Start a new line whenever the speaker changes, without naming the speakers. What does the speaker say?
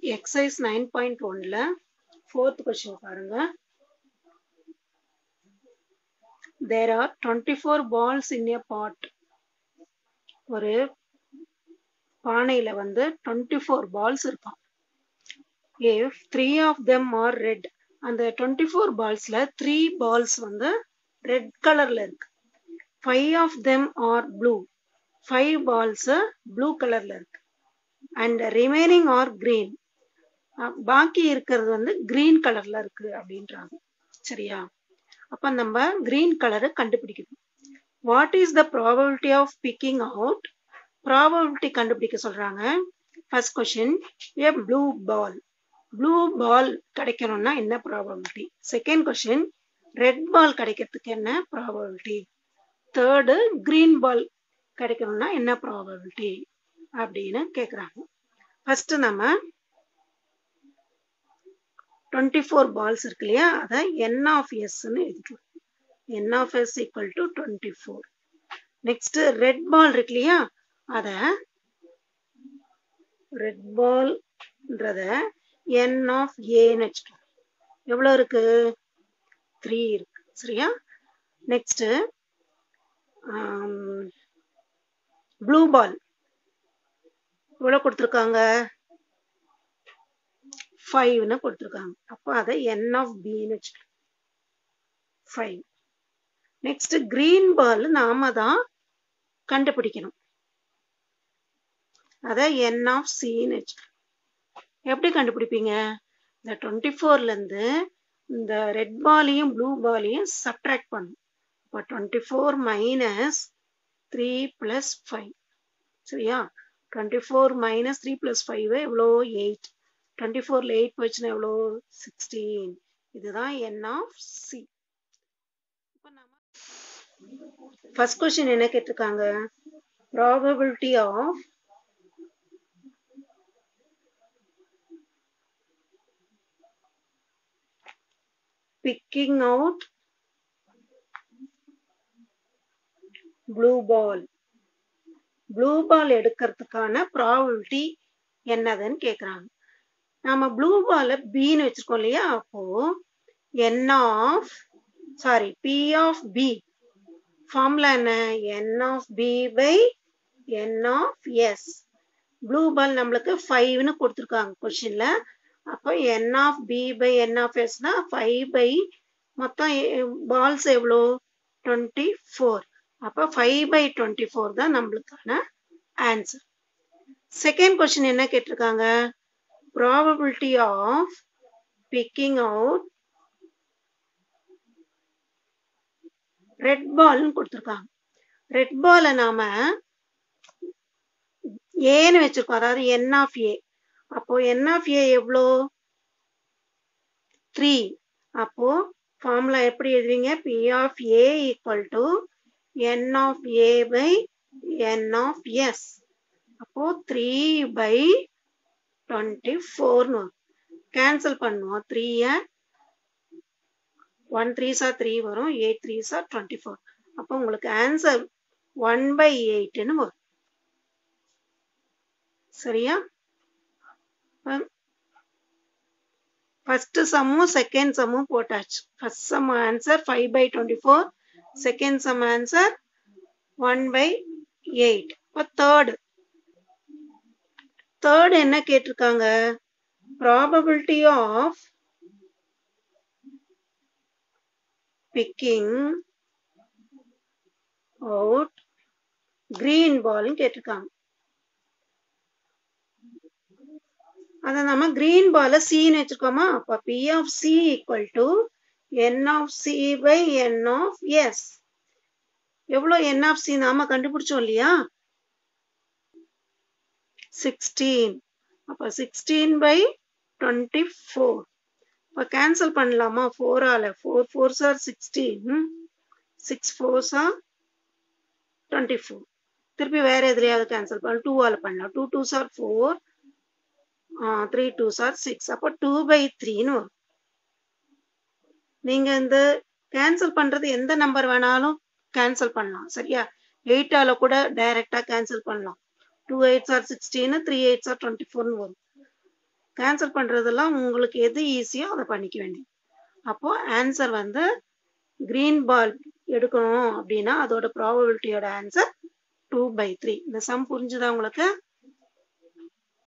exercise nine point ஒன்ல fourth question பாருங்க there are twenty four balls in a pot ஒரு பானையில வந்து டுவெண்ட்டி ஃபோர் பால்ஸ் இருக்கும் if three of them are red அந்த twenty four பால்ஸ்ல த்ரீ பால்ஸ் வந்து ரெட் கலர்ல இருக்கு five of them are blue five balls blue கலர்ல இருக்கு அண்ட் ரிமைனிங் ஆர் கிரீன் பாக்கி இருக்கிறது வந்து கிரீன் கலர்ல இருக்கு அப்படின்றாங்க சரியா அப்ப நம்ம கிரீன் கலரை கண்டுபிடிக்கணும் what is the probability of picking out probability கண்டுபிடிக்க சொல்றாங்க first question A blue ball blue ball கிடைக்கணும்னா என்ன probability second question red ball கிடைக்கிறதுக்கு என்ன ப்ராபபிலிட்டி தேர்டு கிரீன் பால் கிடைக்கணும்னா என்ன ப்ராபபிலிட்டி அப்படின்னு கேட்குறாங்க ஃபர்ஸ்ட் நம்ம டுவெண்ட்டி ஃபோர் பால்ஸ் இருக்கு இல்லையா அதை என் ஆஃப் எஸ்ன்னு எழுதிக்கலாம் N of S equal to twenty four next red ball இருக்கு இல்லையா அத ரெட் பால்ன்றத என் ஆஃப் ஏன்னு வச்சுக்கலாம் எவ்வளோ இருக்கு த்ரீ இருக்கு சரியா நெக்ஸ்ட் ப்ளூ பால் எவ்வளோ கொடுத்துருக்காங்க ஃபைவ்னு கொடுத்துருக்காங்க அப்போ அதை என் ஆஃப் பின்னு வச்சுக்கலாம் ஃபைவ் நெக்ஸ்ட் கிரீன் பால் நாம தான் கண்டுபிடிக்கணும் அதை என் ஆஃப் சின்னு வச்சுக்கலாம் எப்படி கண்டுபிடிப்பீங்க இந்த டுவெண்ட்டி ஃபோர்லேருந்து இந்த ரெட் பாலையும் ப்ளூ பாலையும் சப்ட்ராக்ட் பண்ணும் இப்போ twenty four minus three plus five சரியா twenty four minus three plus five எவ்வளோ எயிட் டுவெண்ட்டி ஃபோரில் எயிட் போச்சுன்னா எவ்வளோ சிக்ஸ்டீன் இதுதான் என் ஆஃப் சி இப்போ நம்ம ஃபர்ஸ்ட் கொஸ்டின் என்ன கேட்டிருக்காங்க probability of picking out blue ball blue ball எடுக்கிறதுக்கான ப்ராபபிலிட்டி என்னதுன்னு கேக்குறாங்க நாம ப்ளூ பால பின்னு வச்சிருக்கோம் இல்லையா அப்போ N of sorry P of B formula என்ன N of B by N of S blue ball நம்மளுக்கு ஃபைவ்னு கொடுத்துருக்காங்க கொஸ்டின்ல அப்போ N of B by N of எஸ்னா ஃபைவ் பை மொத்தம் பால்ஸ் எவ்வளோ டுவெண்ட்டி ஃபோர் அப்போ ஃபைவ் பை டுவெண்ட்டி ஃபோர் தான் நம்மளுக்கான ஆன்சர் செகண்ட் கொஸ்டின் என்ன கேட்டிருக்காங்க probability of picking out red பால்னு கொடுத்துருக்காங்க ரெட் பாலை நாம ஏன்னு வச்சிருக்கோம் அதாவது என் ஆஃப் ஏ அப்போ என் ஆஃப் ஏ எவ்வளோ த்ரீ அப்போ ஃபார்முலா எப்படி எழுதுவீங்க P of A equal to N of A by N of S அப்போ த்ரீ பை டுவெண்ட்டி ஃபோர்னு கேன்சல் பண்ணுவோம் த்ரீயை ஒன் த்ரீ சார் த்ரீ வரும் எயிட் த்ரீ சார் டுவெண்ட்டி ஃபோர் அப்போ உங்களுக்கு ஆன்சர் ஒன் பை எயிட்னு வரும் சரியா ஃபர்ஸ்ட் சம்மும் செகண்ட் சம்மும் போட்டாச்சு first sum answer five by twenty four second sum answer one by eight இப்போ தேர்டு தேர்ட் என்ன கேட்டிருக்காங்க probability of picking out green பால்னு கேட்டிருக்காங்க அதை நம்ம கிரீன் பால சின்னு வச்சிருக்கோமா அப்ப P of C equal to N of C by N of S எவ்வளோ என் ஆஃப் சி நாம கண்டுபிடிச்சோம் இல்லையா சிக்ஸ்டீன் அப்ப சிக்ஸ்டீன் பை டுவெண்ட்டி ஃபோர் இப்போ கேன்சல் பண்ணலாமா ஃபோரால ஃபோர் ஃபோர் சார் சிக்ஸ்டீன் சிக்ஸ் ஃபோர் சார் டுவெண்ட்டி ஃபோர் திருப்பி வேற எதுலையாவது கேன்சல் பண்ணலாம் டூவால பண்ணலாம் டூ டூ சார் ஃபோர் த்ரீ டூ சார் சிக்ஸ் அப்போ டூ பை த்ரீன்னு வரும் நீங்க இந்த கேன்சல் பண்றது எந்த நம்பர் வேணாலும் கேன்சல் பண்ணலாம் சரியா எயிட்டால கூட டைரக்டா கேன்சல் பண்ணலாம் two eights are sixteen three eights are twenty ஃபோர்னு வரும் கேன்சல் பண்ணுறதெல்லாம் உங்களுக்கு எது ஈஸியோ அதை பண்ணிக்க வேண்டியது அப்போது ஆன்சர் வந்து க்ரீன் பால் எடுக்கணும் அப்படின்னா அதோட ப்ராபபிலிட்டியோட ஆன்சர் டூ பை த்ரீ இந்த சம் புரிஞ்சுதா உங்களுக்கு